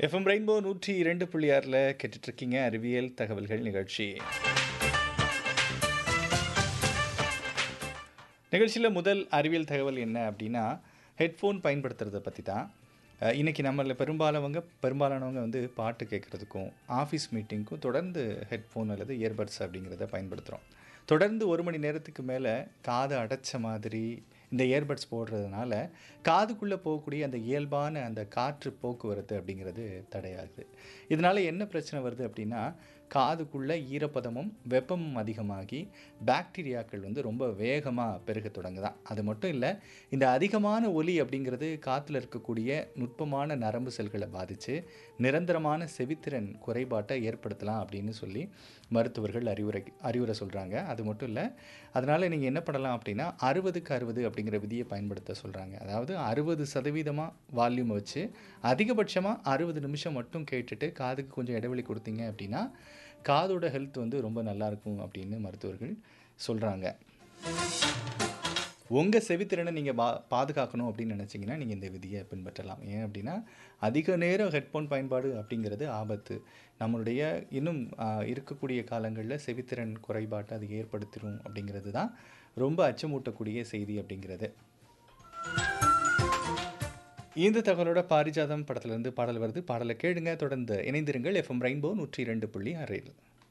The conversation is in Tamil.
எஃப்எம் ரெயின்போ நூற்றி இரண்டு புள்ளி ஆறில் கேட்டுட்ருக்கீங்க அறிவியல் தகவல்கள் நிகழ்ச்சி நிகழ்ச்சியில் முதல் அறிவியல் தகவல் என்ன அப்படின்னா ஹெட்ஃபோன் பயன்படுத்துறதை பற்றி தான் அஹ், இன்னைக்கு நம்மள பெரும்பாலவங்க பெரும்பாலானவங்க வந்து பாட்டு கேட்குறதுக்கும் ஆஃபீஸ் மீட்டிங்க்கும் தொடர்ந்து ஹெட்ஃபோன் அல்லது இயர்பட்ஸ் அப்படிங்கிறத பயன்படுத்துகிறோம் தொடர்ந்து ஒரு மணி நேரத்துக்கு மேலே காதை அடைச்ச மாதிரி இந்த இயர்பட்ஸ் போடுறதுனால காதுக்குள்ளே போகக்கூடிய அந்த இயல்பான அந்த காற்று போக்குவரத்து அப்படிங்கிறது தடையாகுது இதனால் என்ன பிரச்சனை வருது அப்படின்னா காதுக்குள்ளே ஈரப்பதமும் வெப்பமும் அதிகமாகி பாக்டீரியாக்கள் வந்து ரொம்ப வேகமாக பெருக தொடங்குதான் அது மட்டும் இல்லை இந்த அதிகமான ஒலி அப்படிங்கிறது காற்றுல இருக்கக்கூடிய நுட்பமான நரம்பு செல்களை பாதித்து நிரந்தரமான செவித்திறன் குறைபாட்டை ஏற்படுத்தலாம் அப்படின்னு சொல்லி மருத்துவர்கள் அறிவுரை அறிவுரை சொல்கிறாங்க அது மட்டும் இல்லை அதனால் நீங்கள் என்ன பண்ணலாம் அப்படின்னா அறுபதுக்கு அறுபது அப்படிங்கிற விதியை பயன்படுத்த சொல்கிறாங்க அதாவது அறுபது சதவீதமாக வால்யூமை வச்சு அதிகபட்சமாக அறுபது நிமிஷம் மட்டும் கேட்டுட்டு காதுக்கு கொஞ்சம் இடைவெளி கொடுத்தீங்க அப்படின்னா காதோட ஹெல்த் வந்து ரொம்ப நல்லா இருக்கும் அப்படின்னு மருத்துவர்கள் சொல்கிறாங்க உங்கள் செவித்திறனை நீங்கள் பா பாதுகாக்கணும் அப்படின்னு நினச்சிங்கன்னா நீங்கள் இந்த விதியை பின்பற்றலாம் ஏன் அப்படின்னா அதிக நேரம் ஹெட்ஃபோன் பயன்பாடு அப்படிங்கிறது ஆபத்து நம்மளுடைய இன்னும் ஆ, இருக்கக்கூடிய காலங்களில் செவித்திறன் குறைபாட்டை அது ஏற்படுத்திடும் அப்படிங்கிறது தான் ரொம்ப அச்சமூட்டக்கூடிய செய்தி அப்படிங்கிறது இந்த தகவலோட பாரிஜாதம் படத்துலேருந்து பாடல் வருது பாடலை கேளுங்க தொடர்ந்து இணைந்திருங்கள் எஃப்எம் ரெயின்போ நூற்றி இரண்டு புள்ளி ஆறில்